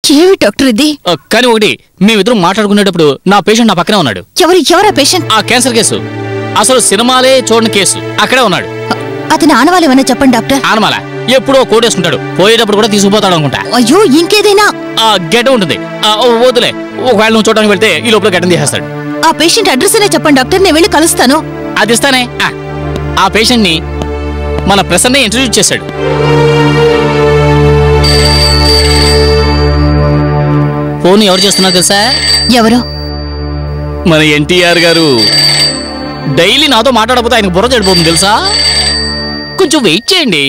ఏమి డాక్టర్ ఇది ఆ, కానీ ఒకటి మేమిద్దరం మాట్లాడుకునేటప్పుడు నా పేషెంట్ నా పక్కనే ఉన్నాడు ఎవరు ఎవరా పేషెంట్ ఆ క్యాన్సర్ కేసు అసలు సినిమాలే చూడని కేసు అక్కడే ఉన్నాడు అతని ఆనవాళ్ళు ఏమైనా చెప్పండి డాక్టర్ ఆనమాల ఎప్పుడో కోడేసుకుంటాడు పోయేటప్పుడు కూడా తీసుకుపోతాడు అనుకుంటా అయ్యో ఇంకేదైనా ఆ గడ్డ ఉంటుంది ఆ, ఓ, వద్దులే ఒకవేళ నువ్వు చూడడానికి వెళ్తే ఈ లోపల గడ్డం తీసేస్తాడు ఆ పేషెంట్ అడ్రస్ అనే చెప్పండి డాక్టర్ నేను వెళ్ళి కలుస్తాను అది ఇస్తానే ఆ, ఆ పేషెంట్ ని మన ప్రసన్నే ఇంట్రడ్యూస్ చేశాడు ఫోన్ ఎవరు చేస్తున్నారు తెలుసా ఎవరు మన ఎన్టీఆర్ గారు డైలీ నాతో మాట్లాడకపోతే ఆయనకు బుర్ర చెడిపోతుంది తెలుసా కొంచెం వెయిట్ చేయండి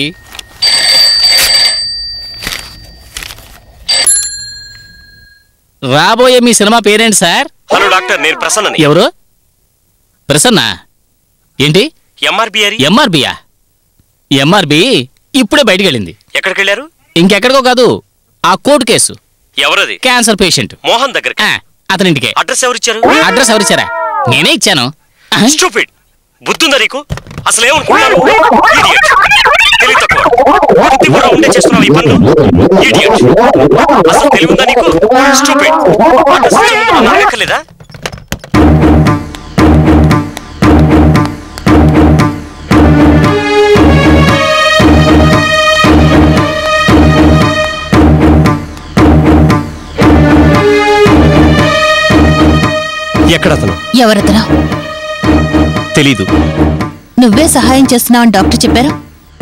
రాబోయే మీ సినిమా పేరేంటి సార్ హలో డాక్టర్ నేను ప్రసన్నని ఎవరు ప్రసన్న ఏంటి ఎంఆర్బి అరి ఎంఆర్బియా ఎంఆర్బి ఇప్పుడే బయటికి వెళ్ళింది ఎక్కడికి వెళ్ళారు ఇంకెక్కడికో కాదు ఆ కోర్టు కేసు ఎవరది క్యాన్సర్ పేషెంట్ మోహన్ దగ్గరికి ఆ, అతని ఇంటికే అడ్రస్ ఎవరిచ్చారు అడ్రస్ ఎవరిచ్చారా నేనే ఇచ్చాను ఆ, స్టూపిడ్ బుద్ధుందా నీకు అసలు ఏమనుకుంటున్నావు Idiot. తెలివి తక్కువ బుద్ధి కూడా ఉండే చేస్తున్నావు ఈ పనులు Idiot. అసలు తెలివి ఉందా నీకు స్టూపిడ్ అడ్రస్ ఇచ్చే ముందు మా నాన్న ఎక్కలేదా ఎక్కడ అతను ఎవరతను తెలీదు నువ్వే సహాయం చేస్తున్నావని డాక్టర్ చెప్పారు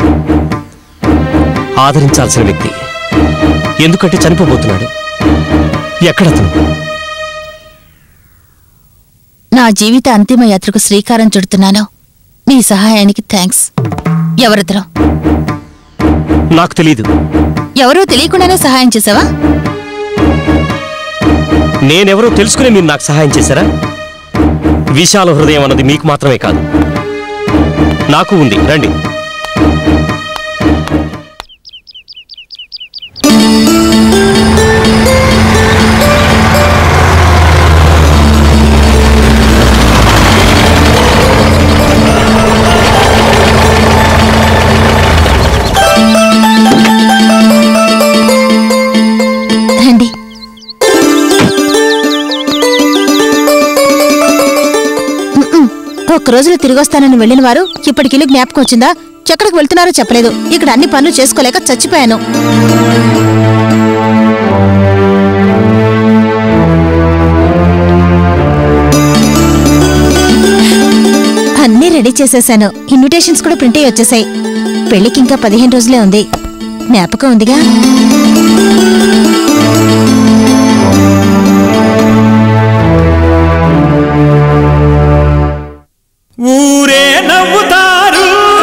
ఆదరించాల్సిన వ్యక్తి ఎందుకంటే చనిపోబోతున్నాడు ఎక్కడతను నా జీవిత అంతిమ యాత్రకు శ్రీకారం చుడుతున్నాను నీ సహాయానికి థ్యాంక్స్ ఎవరతను నాకు తెలీదు ఎవరో తెలియకుండానే సహాయం చేసావా నేనెవరో తెలుసుకుని మీరు నాకు సహాయం చేశారా విశాల హృదయం అన్నది మీకు మాత్రమే కాదు నాకు ఉంది రండి రండి మ్మ్. ఒక్క రోజులో తిరిగొస్తానని వెళ్ళిన వారు ఇప్పటికి ఇల్లు జ్ఞాపకం వచ్చిందా ఎక్కడికి వెళ్తున్నారో చెప్పలేదు ఇక్కడ అన్ని పనులు చేసుకోలేక చచ్చిపోయాను అన్నీ రెడీ చేసేసాను ఇన్విటేషన్స్ కూడా ప్రింట్ అయ్యి వచ్చేసాయి పెళ్లికి ఇంకా పదిహేను రోజులే ఉంది జ్ఞాపకం ఉందిగా ఊరే నవ్వుతారు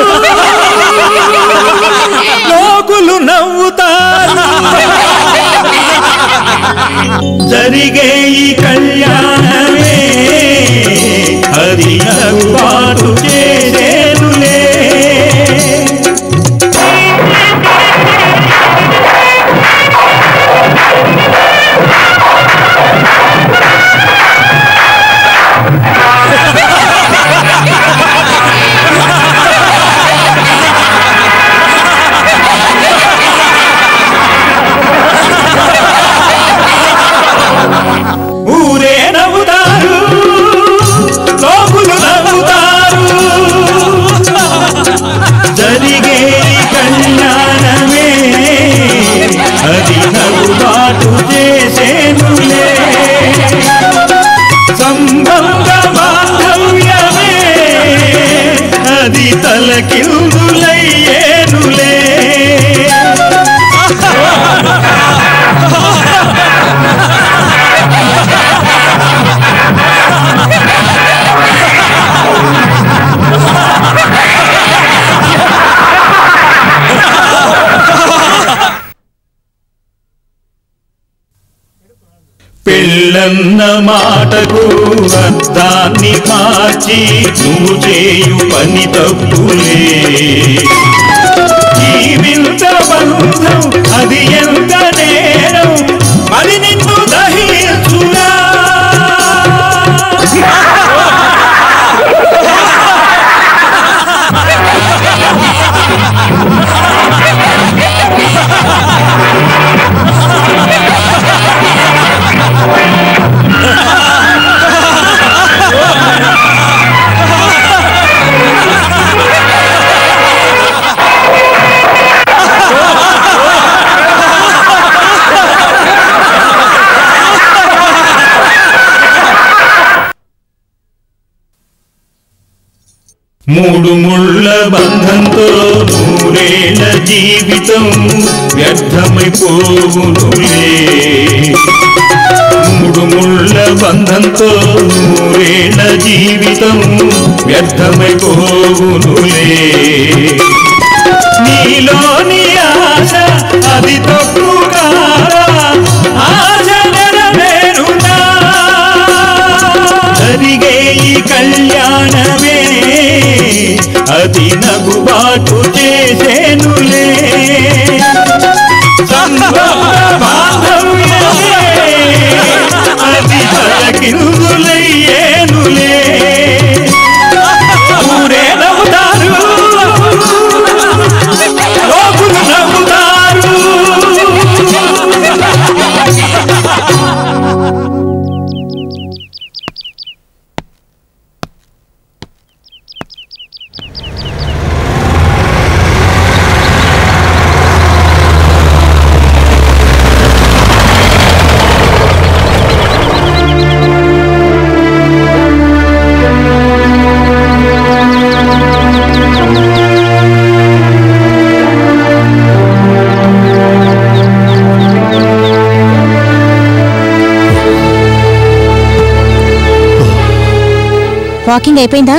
లోకులు నవ్వుతారు జరిగే ఈ కళ్యాణమే అది నవ్వుబాటు చేసేనులే ఊరే నవ్వుతారు లోకులు నవ్వుతారు జరిగే ఈ కళ్యాణమే అది నవ్వుబాటు చేసేనులే సంబంధ బాంధవ్యమే అది తలకిందులయ్యేనులే పెళ్ళన్న మాటకు అర్థాన్ని మార్చి నువ్వు చేయు పని తప్పులే ఈ వింత బంధం అది ఎంత నేరం అది నిన్ను దహించురా మూడు ముళ్ళ బంధంతో నూరేళ్ల జీవితం వ్యర్థమైపోవునులే మూడు ముళ్ళ బంధంతో నూరేళ్ల జీవితం వ్యర్థమైపోవునులే నీలోని ఆశ అది తప్పు కాదా ఆశ నెరవేరునా జరిగే ఈ కళ్యాణమే అది నగుబాటు చేసేనులే సంభవ బాంధవ్యమే అది తలకిందులయ్యేనులే ఊరే నవ్వుతారు లోకులు నవ్వుతారు వాకింగ్ అయిపోయిందా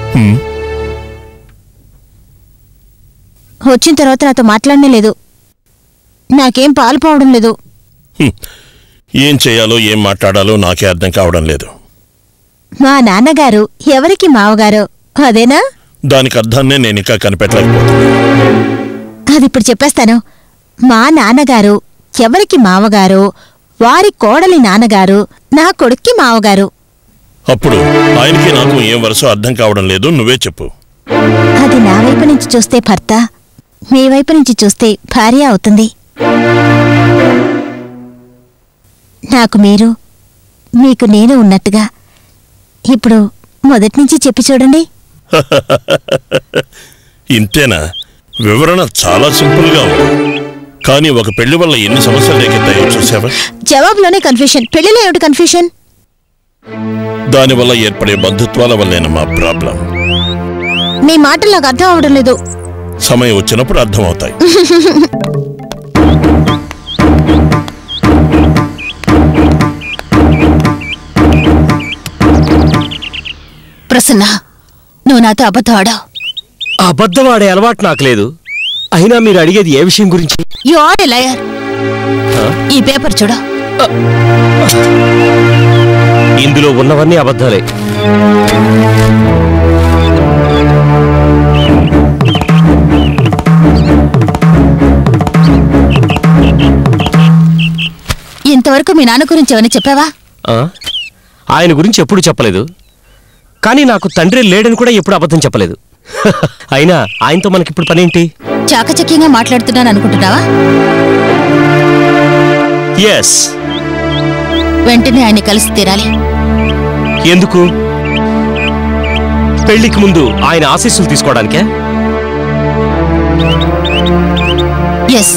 వచ్చిన తర్వాత నాతో మాట్లాడనే లేదు నాకేం పాలు పోవడం లేదు హ్మ్. ఏం చేయాలో ఏం మాట్లాడాలో నాకే అర్థం కావడం లేదు మా నాన్నగారు ఎవరికి మావగారో అదేనా దానికి అర్థాన్నే నేను ఇంకా కనిపెట్టలేకపోతున్నా అది ఇప్పుడు చెప్పేస్తాను మా నాన్నగారు ఎవరికి మావగారు వారి కోడలి నాన్నగారు నా కొడుక్కి మావగారు అప్పుడు ఆయనకి నాకు ఏం వరుస అర్థం కావడం లేదు నువ్వే చెప్పు అది నా వైపు నుంచి చూస్తే భర్త మీ వైపు నుంచి చూస్తే భార్య అవుతుంది నాకు మీరు మీకు నేను ఉన్నట్టుగా ఇప్పుడు మొదటి నుంచి చెప్పి చూడండి ఇంతేనా వివరణ చాలా సింపుల్గా ఉంది కానీ ఒక పెళ్లి వల్ల ఎన్ని సమస్యలు రేకెత్తాయో చూసావా జవాబులోనే కన్ఫ్యూషన్ పెళ్లిలో ఏమిటి కన్ఫ్యూషన్ దానివల్ల ఏర్పడే బంధుత్వాల వల్లేనమ్మా ప్రాబ్లం మీ మాటలు నాకు అర్థం అవడం లేదు సమయం వచ్చినప్పుడు అర్థమవుతాయి ప్రసన్న నువ్వు నాతో అబద్ధం ఆడావు అబద్ధం ఆడే అలవాటు నాకు లేదు అయినా మీరు అడిగేది ఏ విషయం గురించి యు ఆర్ ఎ లయర్ ఈ పేపర్ చూడు ఇందులో ఉన్నవన్నీ అబద్ధాలే ఇంతవరకు మీ నాన్న గురించి ఏమైనా చెప్పావా ఆ? ఆయన గురించి ఎప్పుడు చెప్పలేదు కానీ నాకు తండ్రి లేడని కూడా ఎప్పుడు అబద్ధం చెప్పలేదు అయినా ఆయనతో మనకిప్పుడు పనేంటి చాకచక్యంగా మాట్లాడుతున్నాను అనుకుంటున్నావా ఎస్ వెంటనే ఆయన్ని కలిసి తీరాలి ఎందుకు పెళ్లికి ముందు ఆయన ఆశీస్సులు తీసుకోవడానికే ఎస్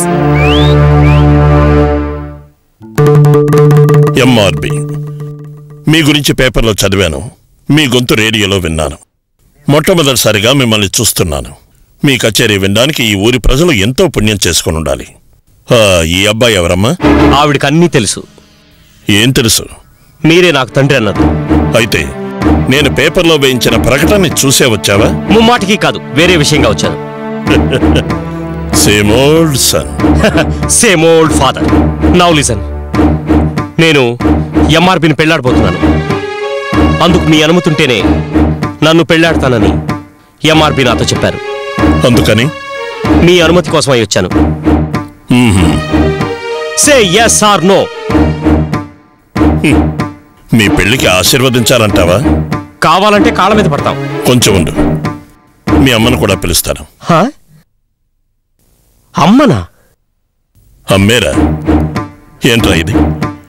ఎంఆర్బి మీ గురించి పేపర్లో చదివాను మీ గొంతు రేడియోలో విన్నాను మొట్టమొదటిసారిగా మిమ్మల్ని చూస్తున్నాను మీ కచేరీ వినడానికి ఈ ఊరి ప్రజలు ఎంతో పుణ్యం చేసుకుని ఉండాలి ఆ, ఈ అబ్బాయి ఎవరమ్మా ఆవిడకి అన్నీ తెలుసు ఏం తెలుసు మీరే నాకు తండ్రి అన్నారు అయితే నేను పేపర్లో వేయించిన ప్రకటనని చూసే వచ్చావా ముమ్మాటికి కాదు వేరే విషయంగా వచ్చాను same old son same old father now listen నేను ఎంఆర్పిని పెళ్లాడబోతున్నాను అందుకు మీ అనుమతుంటేనే నన్ను పెళ్లాడతానని ఎంఆర్పి నాతో చెప్పారు అందుకని మీ అనుమతి కోసమై వచ్చాను మ్మ్హ్మ్. సే ఎస్ ఆర్ నో మీ పెళ్లికి ఆశీర్వదించాలంటావా కావాలంటే కాళ్ళ మీద పడతాం కొంచెం ఉండు మీ అమ్మను కూడా పిలుస్తాను హా? అమ్మనా అమ్మేరా ఏంట్రా ఇది